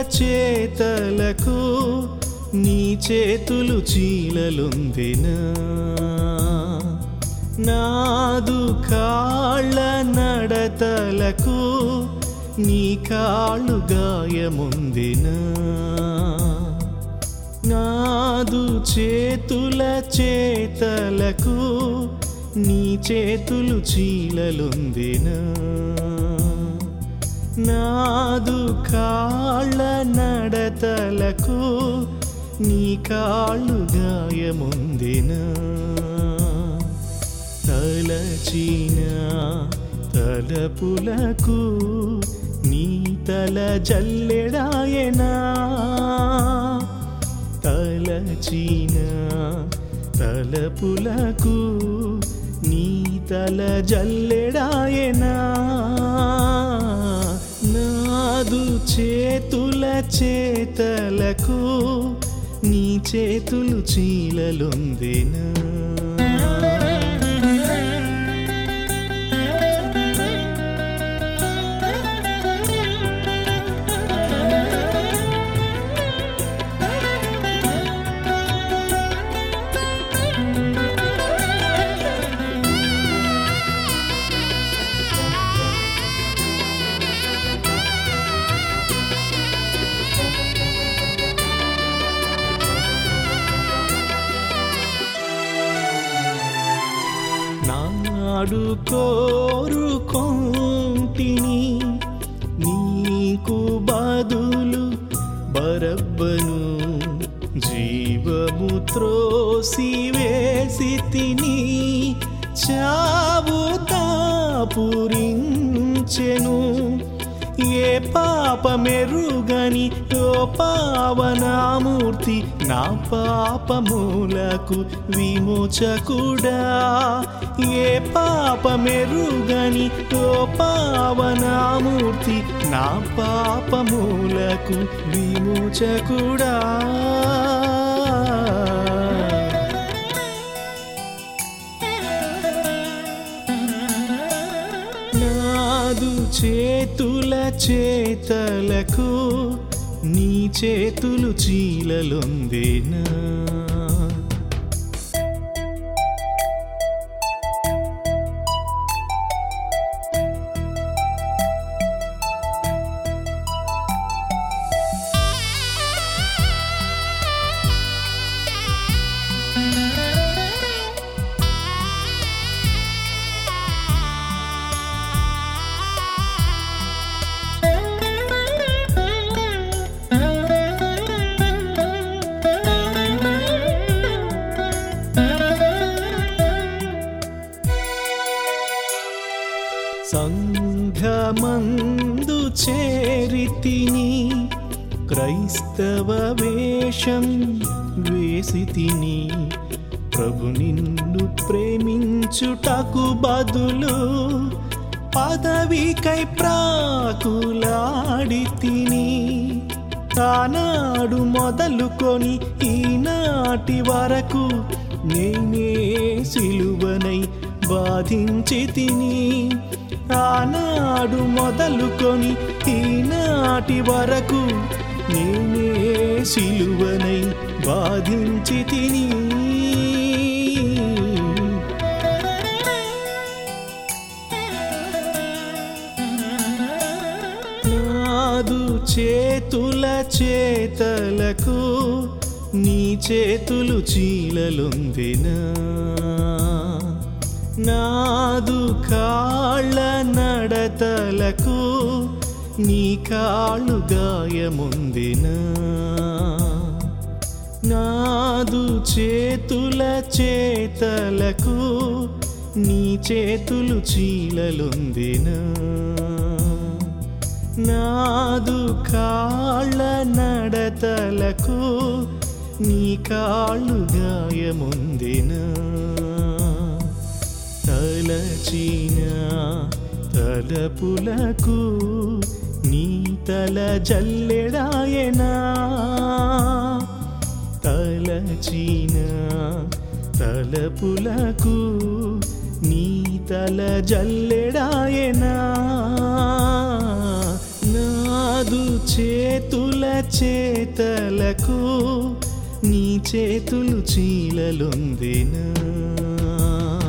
చేతలకు నీ చేతులు చీలలుందినా నాదు కాళ్ళ నడతలకు నీ కాళ్ళు గాయముందినా నాదు చేతుల చేతలకు నీ చేతులు చీలలుందినా నాదు కాళ్ళ నడతలకు నీ కాళ్ళు గాయముందినా తలచిన తలపులకు నీ తల జల్లెడాయనా తలచిన తలపులకు నీ తల జల్లెడాయనా నాదు చేతుల చేతలకు నీ చేతులు చీలలుందినా నాడు కోరుకొంటిని నీకు బదులు బరబ్బను జీవము త్రోసి వేసి తిని చావు పూరించెను ఏ పాపమెరుగని ఓ పావనామూర్తి నా పాపములకు విమోచకుడా ఏ పాపమెరుగని ఓ పావనామూర్తి నా పాపములకు విమోచకుడా నాదు చేతుల చేతలకు నీ చేతులు చీలలొందేనా సంఘమందు చేరితిని క్రైస్తవ వేషం వేసి తిని ప్రభు నిన్ను ప్రేమించుటకు బదులు పదవికై ప్రాకులాడి తిని ఆనాడు మొదలుకొని ఈనాటి వరకు నేనే సిలువనై బాధించి తిని ఆనాడు మొదలుకొని ఈనాటి వరకు నేనే సిలువనై బాధించి తిని నాదు చేతుల చేతలకు నీ చేతులు చీలలుందినా నాదు కాళ్ళ నడతలకు నీ కాళ్ళు గాయముందినా నాదు చేతుల చేతలకు నీ చేతులు చీలలుందినా నాదు కాళ్ళ నడతలకు నీ కాళ్ళు గాయముందినా తలచిన తలపులకు నీ తల జల్లెడాయనా తలచిన తలపులకు నీ తల జల్లెడాయనా నాదు కాదు చేతుల చేతలకు నీ చేతులు చీలలొందినా